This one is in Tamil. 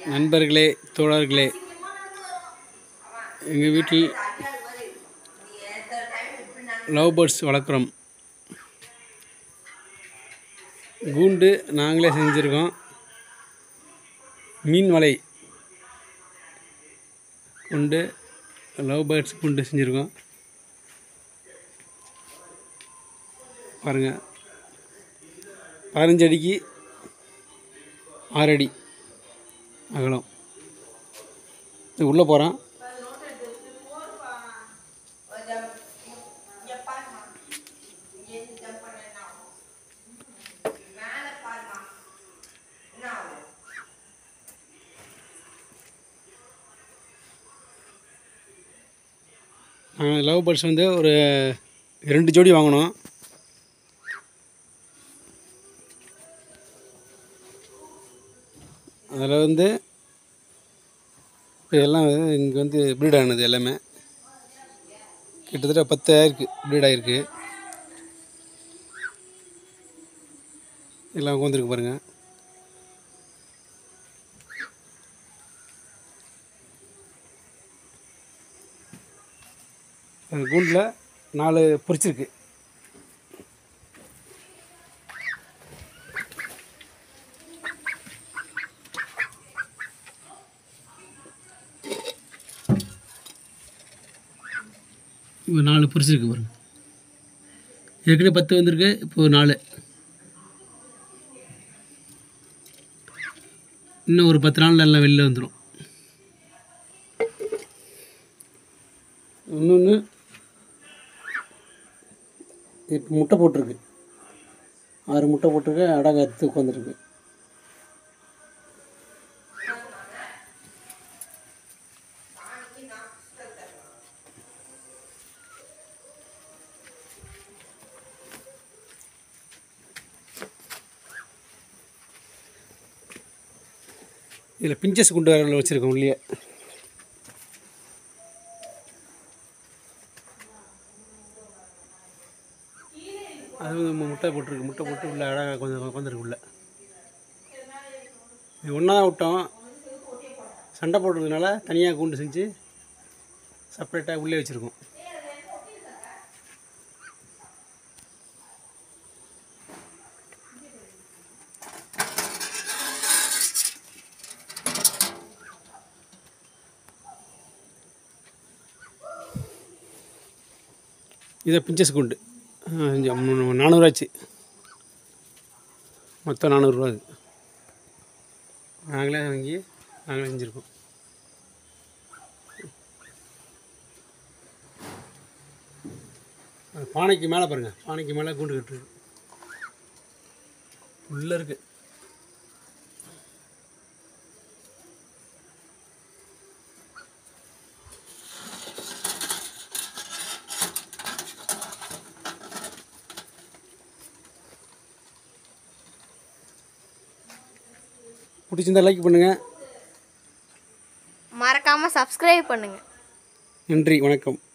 நண்பர்களே தோழர்களே எங்கள் வீட்டில் லவ் பேர்ட்ஸ் வளர்க்குறோம் கூண்டு நாங்களே செஞ்சுருக்கோம் மீன் வலை கொண்டு லவ் பேர்ட்ஸ் கூண்டு செஞ்சுருக்கோம் பாருங்கள் பதினஞ்சு அடிக்கு ஆறு அடி அகலம் இது உள்ளே போகிறான் நாங்கள் லவ் பேர்ட்ஸ் வந்து ஒரு ரெண்டு ஜோடி வாங்கினோம் அதில் வந்து இப்போ எல்லாம் இங்கே வந்து ப்ரீட் ஆனது எல்லாமே கிட்டத்தட்ட பத்து ஆயிருக்கு ப்ரீட் ஆகிருக்கு எல்லாம் உட்காந்துருக்கு பாருங்கள் அந்த கூண்டில் நாலு பொரிச்சிருக்கு இப்போ நாலு பொரிச்சிருக்கு பாருங்க ஏற்கனவே பத்து வந்திருக்கு இப்போ நாலு இன்னும் ஒரு பத்து நாளில் எல்லாம் வெளில வந்துடும் இன்னொன்று இப்போ முட்டை போட்டிருக்கு ஆறு முட்டை போட்டிருக்கு அடகு அறுத்து உட்காந்துருக்கு இதில் பிஞ்சஸ் குண்டு வரல வச்சுருக்கோம் உள்ளே அது வந்து மு- முட்டை போட்டிருக்கு முட்டை போட்டு உள்ள அழகாக கொஞ்சம் உட்காந்துருக்கு உள்ள இது ஒன்றா தான் விட்டோம் சண்டை போடுறதுனால தனியாக கூண்டு செஞ்சு செப்பரேட்டாக உள்ளே வச்சுருக்கோம் இதை பிஞ்சஸ் குண்டு நானூறாச்சு மொத்தம் நானூறுரூவா அது நாங்களே வாங்கி நாங்களே செஞ்சுருக்கோம் அது பானைக்கு மேலே பாருங்கள் பானைக்கு மேலே கூண்டு கட்டுருக்கு உள்ளே இருக்குது பிடிச்சிருந்தா லைக் பண்ணுங்கள் மறக்காமல் சப்ஸ்கிரைப் பண்ணுங்கள் நன்றி வணக்கம்